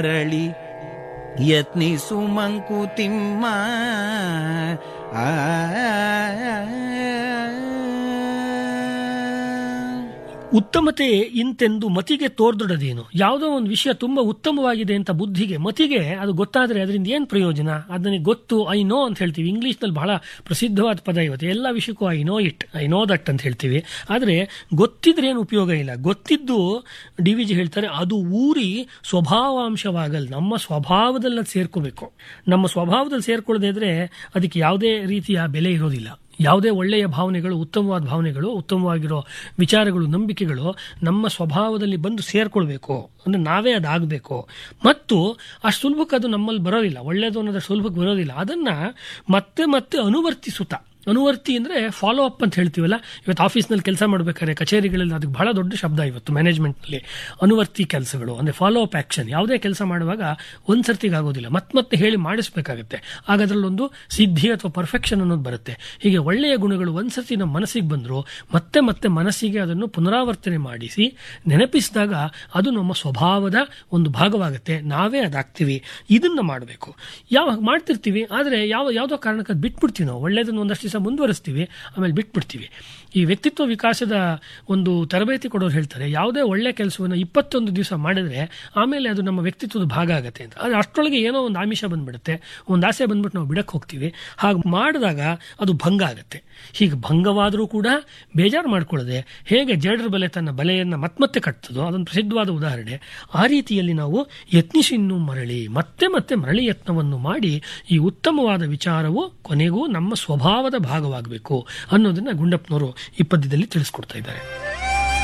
ಮರಳಿ ಯತ್ನಿಸು ಮಂಕುತಿಮ್ಮ ಆ ಉತ್ತಮತೆ ಇಂತೆಂದು ಮತಿಗೆ ತೋರ್ದೊಡದೇನು ಯಾವುದೋ ಒಂದು ವಿಷಯ ತುಂಬಾ ಉತ್ತಮವಾಗಿದೆ ಅಂತ ಬುದ್ಧಿಗೆ ಮತಿಗೆ ಅದು ಗೊತ್ತಾದ್ರೆ ಅದರಿಂದ ಏನು ಪ್ರಯೋಜನ ಅದನ್ನ ಗೊತ್ತು ಐ ನೋ ಅಂತ ಹೇಳ್ತೀವಿ ಇಂಗ್ಲಿಷ್ನಲ್ಲಿ ಬಹಳ ಪ್ರಸಿದ್ಧವಾದ ಪದ ಇವತ್ತು ಎಲ್ಲ ವಿಷಯಕ್ಕೂ I know it I know that ಅಂತ ಹೇಳ್ತೀವಿ ಆದರೆ ಗೊತ್ತಿದ್ರೆ ಏನು ಉಪಯೋಗ ಇಲ್ಲ ಗೊತ್ತಿದ್ದು ಡಿ ವಿ ಜಿ ಹೇಳ್ತಾರೆ ಅದು ಊರಿ ಸ್ವಭಾವಾಂಶವಾಗಲ್ ನಮ್ಮ ಸ್ವಭಾವದಲ್ಲಿ ಅದು ಸೇರ್ಕೋಬೇಕು ನಮ್ಮ ಸ್ವಭಾವದಲ್ಲಿ ಸೇರ್ಕೊಳ್ಳದೆ ಇದ್ರೆ ಅದಕ್ಕೆ ಯಾವುದೇ ರೀತಿಯ ಬೆಲೆ ಇರೋದಿಲ್ಲ ಯಾವುದೇ ಒಳ್ಳೆಯ ಭಾವನೆಗಳು ಉತ್ತಮವಾದ ಭಾವನೆಗಳು ಉತ್ತಮವಾಗಿರೋ ವಿಚಾರಗಳು ನಂಬಿಕೆಗಳು ನಮ್ಮ ಸ್ವಭಾವದಲ್ಲಿ ಬಂದು ಸೇರ್ಕೊಳ್ಬೇಕು ಅಂದ್ರೆ ನಾವೇ ಅದಾಗಬೇಕು ಮತ್ತು ಅಷ್ಟು ಸುಲಭಕ್ಕೆ ಅದು ನಮ್ಮಲ್ಲಿ ಬರೋದಿಲ್ಲ ಒಳ್ಳೆಯದು ಅನ್ನೋದು ಸುಲಭಕ್ಕೆ ಬರೋದಿಲ್ಲ ಅದನ್ನ ಮತ್ತೆ ಮತ್ತೆ ಅನುವರ್ತಿಸುತ್ತಾ ಅನುವರ್ತಿ ಅಂದ್ರೆ ಫಾಲೋ ಅಪ್ ಅಂತ ಹೇಳ್ತೀವಲ್ಲ ಇವತ್ತು ಆಫೀಸ್ನಲ್ಲಿ ಕೆಲಸ ಮಾಡ್ಬೇಕಾದ್ರೆ ಕಚೇರಿಗಳಲ್ಲಿ ಅದಕ್ಕೆ ಬಹಳ ದೊಡ್ಡ ಶಬ್ದ ಇವತ್ತು ಮ್ಯಾನೇಜ್ಮೆಂಟ್ನಲ್ಲಿ ಅನುವರ್ತಿ ಕೆಲಸಗಳು ಅಂದ್ರೆ ಫಾಲೋ ಅಪ್ ಆಕ್ಷನ್ ಯಾವುದೇ ಕೆಲಸ ಮಾಡುವಾಗ ಒಂದ್ ಸರ್ತಿಗೆ ಆಗೋದಿಲ್ಲ ಮತ್ತೆ ಮತ್ತೆ ಹೇಳಿ ಮಾಡಿಸ್ಬೇಕಾಗುತ್ತೆ ಆಗ ಅದರಲ್ಲೊಂದು ಸಿದ್ಧಿ ಅಥವಾ ಪರ್ಫೆಕ್ಷನ್ ಅನ್ನೋದು ಬರುತ್ತೆ ಹೀಗೆ ಒಳ್ಳೆಯ ಗುಣಗಳು ಒಂದ್ಸರ್ತಿ ನಮ್ಮ ಮನಸ್ಸಿಗೆ ಬಂದ್ರು ಮತ್ತೆ ಮತ್ತೆ ಮನಸ್ಸಿಗೆ ಅದನ್ನು ಪುನರಾವರ್ತನೆ ಮಾಡಿಸಿ ನೆನಪಿಸಿದಾಗ ಅದು ನಮ್ಮ ಸ್ವಭಾವದ ಒಂದು ಭಾಗವಾಗುತ್ತೆ ನಾವೇ ಅದಾಗ್ತೀವಿ ಇದನ್ನ ಮಾಡಬೇಕು ಯಾವಾಗ ಮಾಡ್ತಿರ್ತೀವಿ ಆದರೆ ಯಾವ ಯಾವುದೋ ಕಾರಣಕ್ಕೆ ಅದು ಬಿಟ್ಬಿಡ್ತೀವಿ ನಾವು ಒಳ್ಳೇದನ್ನು ಒಂದಷ್ಟು ದಿವಸ ಮುಂದುವರಿಸ್ತೀವಿ ಆಮೇಲೆ ಬಿಟ್ಬಿಡ್ತೀವಿ ಈ ವ್ಯಕ್ತಿತ್ವ ವಿಕಾಸದ ಒಂದು ತರಬೇತಿ ಕೊಡೋರು ಹೇಳ್ತಾರೆ ಯಾವುದೇ ಒಳ್ಳೆ ಕೆಲಸವನ್ನು ಇಪ್ಪತ್ತೊಂದು ದಿವಸ ಮಾಡಿದ್ರೆ ಆಮೇಲೆ ಅದು ನಮ್ಮ ವ್ಯಕ್ತಿತ್ವದ ಭಾಗ ಆಗುತ್ತೆ ಅಂತ ಅದು ಅಷ್ಟರೊಳಗೆ ಏನೋ ಒಂದು ಆಮಿಷ ಬಂದ್ಬಿಡುತ್ತೆ ಒಂದು ಆಸೆ ಬಂದ್ಬಿಟ್ಟು ನಾವು ಬಿಡಕ್ಕೆ ಹೋಗ್ತೀವಿ ಹಾಗೆ ಮಾಡಿದಾಗ ಅದು ಭಂಗ ಆಗುತ್ತೆ ಹೀಗೆ ಭಂಗವಾದರೂ ಕೂಡ ಬೇಜಾರು ಮಾಡ್ಕೊಳ್ಳದೆ ಹೇಗೆ ಜೇಡರ ಬಲೆ ತನ್ನ ಬಲೆಯನ್ನು ಮತ್ಮತ್ತೆ ಕಟ್ತದೋ ಅದೊಂದು ಪ್ರಸಿದ್ಧವಾದ ಉದಾಹರಣೆ ಆ ರೀತಿಯಲ್ಲಿ ನಾವು ಯತ್ನಿಸಿ ಇನ್ನೂ ಮರಳಿ ಮತ್ತೆ ಮತ್ತೆ ಮರಳಿ ಯತ್ನವನ್ನು ಮಾಡಿ ಈ ಉತ್ತಮವಾದ ವಿಚಾರವು ಕೊನೆಗೂ ನಮ್ಮ ಸ್ವಭಾವದ ಭಾಗವಾಗಬೇಕು ಅನ್ನೋದನ್ನ ಗುಂಡಪ್ಪನವರು ಈ ಪದ್ಯದಲ್ಲಿ ತಿಳಿಸ್ಕೊಡ್ತಾ ಇದ್ದಾರೆ